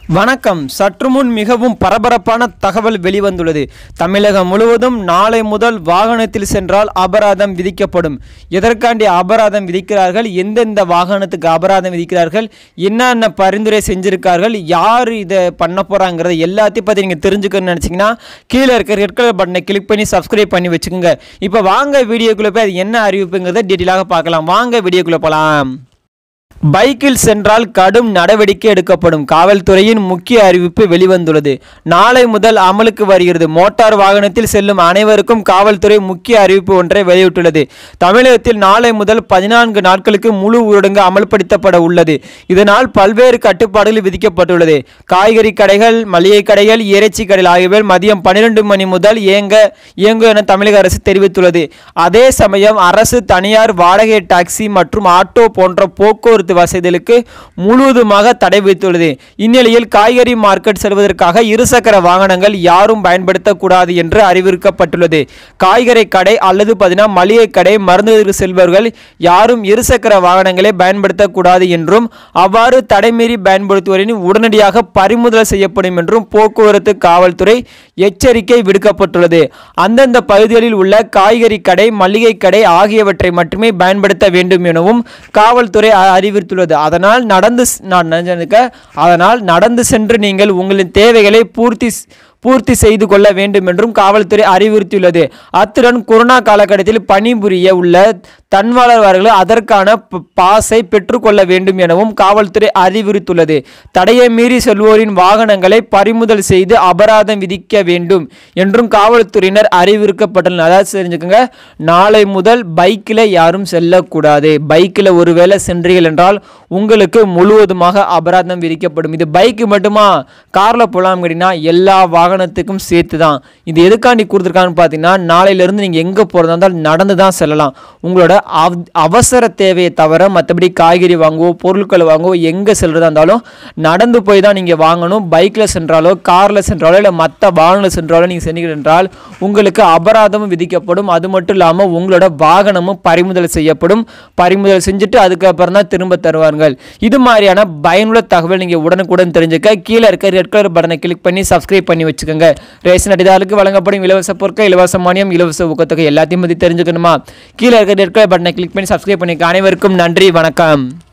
வணக்கம் சற்று முன் மிகவும் பரபரப்பான தகவல் வெளிவந்துள்ளது தமிழகம் முழுவதும் நாளை முதல் வாகனத்தில் சென்றால் அபராதம் விதிக்கப்படும் எதற்காண்டி அபராதம் விதிக்கிறார்கள் எந்தெந்த வாகனத்துக்கு அபராதம் விதிக்கிறார்கள் என்னென்ன பரிந்துரை செஞ்சிருக்கார்கள் யார் இதை பண்ண போகிறாங்கிறத எல்லாத்தையும் பற்றி நீங்கள் தெரிஞ்சுக்கணும்னு நினச்சிங்கன்னா கீழே இருக்க ரெட் கலர் பட்டனை கிளிக் பண்ணி சப்ஸ்கிரைப் பண்ணி வச்சுக்கோங்க இப்போ வாங்க வீடியோக்குள்ளே போய் அது என்ன அறிவிப்புங்கிறத டீட்டெயிலாக பார்க்கலாம் வாங்க வீடியோக்குள்ளே போகலாம் பைக்கில் சென்றால் கடும் நடவடிக்கை எடுக்கப்படும் காவல்துறையின் முக்கிய அறிவிப்பு வெளிவந்துள்ளது நாளை முதல் அமலுக்கு வருகிறது மோட்டார் வாகனத்தில் செல்லும் அனைவருக்கும் காவல்துறை முக்கிய அறிவிப்பு ஒன்றை வெளியிட்டுள்ளது தமிழகத்தில் நாளை முதல் பதினான்கு நாட்களுக்கு முழு ஊரடங்கு அமல்படுத்தப்பட உள்ளது இதனால் பல்வேறு கட்டுப்பாடுகள் விதிக்கப்பட்டுள்ளது காய்கறி கடைகள் மளிகை கடைகள் இறைச்சி கடைகள் ஆகியவை மதியம் பன்னிரண்டு மணி முதல் இயங்க இயங்கும் என தமிழக அரசு தெரிவித்துள்ளது அதே சமயம் அரசு தனியார் வாடகை டாக்ஸி மற்றும் ஆட்டோ போன்ற போக்குவரத்து வசதிகளுக்கு முழுவதுமாக தடை விதித்துள்ளது இந்நிலையில் காய்கறி மார்க்கெட் செல்வதற்காக இருசக்கர வாகனங்கள் யாரும் பயன்படுத்தக்கூடாது என்று அறிவிக்கப்பட்டுள்ளது காய்கறி கடை அல்லது பார்த்தீங்கன்னா மளிகை கடை மருந்துகளுக்கு செல்பவர்கள் யாரும் இருசக்கர வாகனங்களை பயன்படுத்தக்கூடாது என்றும் அவ்வாறு தடைமீறி பயன்படுத்துவோரின் உடனடியாக பறிமுதல் செய்யப்படும் என்றும் போக்குவரத்து காவல்துறை எச்சரிக்கை விடுக்கப்பட்டுள்ளது அந்தந்த பகுதிகளில் உள்ள காய்கறி கடை மளிகை கடை ஆகியவற்றை மட்டுமே பயன்படுத்த வேண்டும் எனவும் காவல்துறை அ- அறிவித்துள்ளது அதனால் நடந்து ஸ்- நான் நினைச்சதுக்க, அதனால் நடந்து சென்று நீங்கள் உங்களின் தேவைகளை பூர்த்தி ஸ்- பூர்த்தி செய்து கொள்ள வேண்டும் என்றும் காவல்துறை அறிவுறுத்தியுள்ளது அத்துடன் கொரோனா காலகட்டத்தில் பணிபுரிய உள்ள தன்வாளர்கள் அதற்கான ப- பாஸை பெற்றுக்கொள்ள வேண்டும் எனவும் காவல்துறை அறிவுறுத்துள்ளது தடையை மீறி செல்வோரின் வாகனங்களை பறிமுதல் செய்து அபராதம் விதிக்க வேண்டும் என்றும் காவல்துறையினர் அறிவுறுக்கப்பட்டுள்ளனர் அதாவது தெரிஞ்சுக்கோங்க நாளை முதல் பைக்கில் யாரும் செல்லக்கூடாது பைக்கில் ஒருவேளை சென்றீர்கள் என்றால் உங்களுக்கு முழுவதுமாக அபராதம் விதிக்கப்படும் இது பைக்கு மட்டுமா காரில் போகலாம் கேட்டிங்கன்னா எல்லா வாகனத்துக்கும் சேர்த்து தான் இது எதுக்காண்டி கொடுத்துருக்கான்னு பார்த்தீங்கன்னா நாளையிலேருந்து நீங்கள் எங்கே போகிறதா இருந்தாலும் நடந்து தான் செல்லலாம் உங்களோட அவ்- அவசர தேவையை தவிர மற்றபடி காய்கறி வாங்கவோ பொருட்கள் வாங்கவோ எங்கே செல்றதா இருந்தாலும் நடந்து போய் தான் நீங்கள் வாங்கணும் பைக்கில் சென்றாலோ காரில் சென்றாலோ இல்லை மற்ற வாகனத்தில் சென்றாலோ நீங்கள் சென்றீர்கள் என்றால் உங்களுக்கு அபராதமும் விதிக்கப்படும் அது மட்டும் இல்லாமல் உங்களோட வாகனமும் பறிமுதல் செய்யப்படும் பறிமுதல் செஞ்சுட்டு அதுக்கப்புறம் தான் திரும்ப தருவார்கள் இது மாதிரியான பயனுள்ள தகவல் நீங்கள் உடனுக்குடன் தெரிஞ்சுக்க கீழே இருக்க ரெட் கலர் பட்டனை கிளிக் பண்ணி சப்ஸ்கிரைப் பண்ணி வச்சுக்கோங்க ரேஷன் அடிதாருக்கு வழங்கப்படும் இலவச பொருட்கள் இலவச மானியம் இலவச ஊக்கத்தொகை எல்லாத்தையும் பற்றி தெரிஞ்சுக்கணுமா கீழே இருக்க ரெட் கலர் பட்டனை கிளிக் பண்ணி சப்ஸ்கிரைப் பண்ணிக்க அனைவருக்கும் நன்றி வணக்கம்